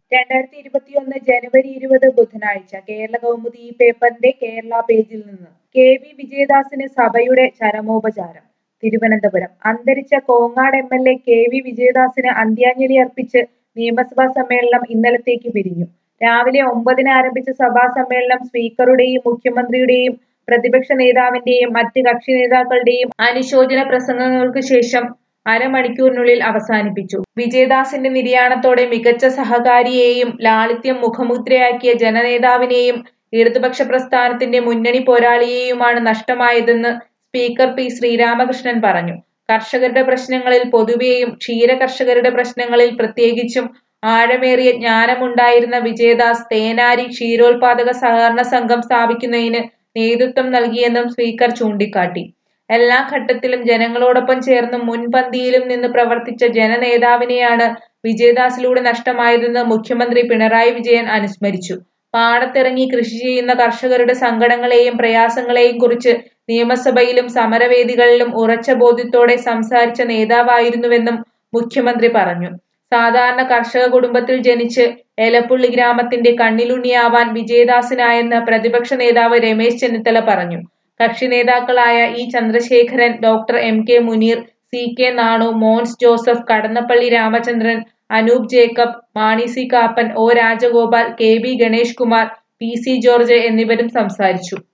രണ്ടായിരത്തി ഇരുപത്തിയൊന്ന് ജനുവരി ഇരുപത് ബുധനാഴ്ച കേരള കൗമുദി ഈ പേപ്പറിന്റെ കേരള പേജിൽ നിന്ന് കെ വി വിജയദാസിന് സഭയുടെ ചരമോപചാരം തിരുവനന്തപുരം അന്തരിച്ച Kongad M L A K V വിജയദാസിന് അന്ത്യാഞ്ജലി അർപ്പിച്ച് നിയമസഭാ സമ്മേളനം ഇന്നലത്തേക്ക് പിരിഞ്ഞു രാവിലെ ഒമ്പതിന് ആരംഭിച്ച സഭാ സമ്മേളനം സ്പീക്കറുടെയും മുഖ്യമന്ത്രിയുടെയും പ്രതിപക്ഷ നേതാവിന്റെയും മറ്റ് കക്ഷി നേതാക്കളുടെയും അനുശോചന പ്രസംഗങ്ങൾക്ക് ശേഷം അരമണിക്കൂറിനുള്ളിൽ അവസാനിപ്പിച്ചു വിജയദാസിന്റെ നിര്യാണത്തോടെ മികച്ച സഹകാരിയെയും ലാളിത്യം മുഖമുദ്രയാക്കിയ ജനനേതാവിനെയും ഇടതുപക്ഷ പ്രസ്ഥാനത്തിന്റെ മുന്നണി പോരാളിയെയുമാണ് നഷ്ടമായതെന്ന് സ്പീക്കർ പി ശ്രീരാമകൃഷ്ണൻ പറഞ്ഞു കർഷകരുടെ പ്രശ്നങ്ങളിൽ പൊതുവെയും ക്ഷീര കർഷകരുടെ പ്രശ്നങ്ങളിൽ പ്രത്യേകിച്ചും ആഴമേറിയ ജ്ഞാനമുണ്ടായിരുന്ന വിജയദാസ് തേനാരി ക്ഷീരോത്പാദക സഹകരണ സംഘം സ്ഥാപിക്കുന്നതിന് നേതൃത്വം നൽകിയെന്നും സ്പീക്കർ ചൂണ്ടിക്കാട്ടി എല്ലാ ഘട്ടത്തിലും ജനങ്ങളോടൊപ്പം ചേർന്നും മുൻപന്തിയിലും നിന്ന് പ്രവർത്തിച്ച ജനനേതാവിനെയാണ് വിജയദാസിലൂടെ നഷ്ടമായതെന്ന് മുഖ്യമന്ത്രി പിണറായി വിജയൻ അനുസ്മരിച്ചു പാടത്തിറങ്ങി കൃഷി ചെയ്യുന്ന കർഷകരുടെ സങ്കടങ്ങളെയും പ്രയാസങ്ങളെയും കുറിച്ച് നിയമസഭയിലും സമരവേദികളിലും ഉറച്ച ബോധ്യത്തോടെ സംസാരിച്ച നേതാവായിരുന്നുവെന്നും മുഖ്യമന്ത്രി പറഞ്ഞു സാധാരണ കർഷക കുടുംബത്തിൽ ജനിച്ച് എലപ്പുള്ളി ഗ്രാമത്തിന്റെ കണ്ണിലുണ്ണിയാവാൻ വിജയദാസിനായെന്ന് പ്രതിപക്ഷ നേതാവ് രമേശ് ചെന്നിത്തല പറഞ്ഞു കക്ഷി നേതാക്കളായ E Chandrasekharan doctor M K Muneer C K Nanu Mons Joseph Kadannappalli Ramachandran Anoop Jacob Mani C Kappan O Rajagopal K B Ganesh Kumar P C George എന്നിവരും സംസാരിച്ചു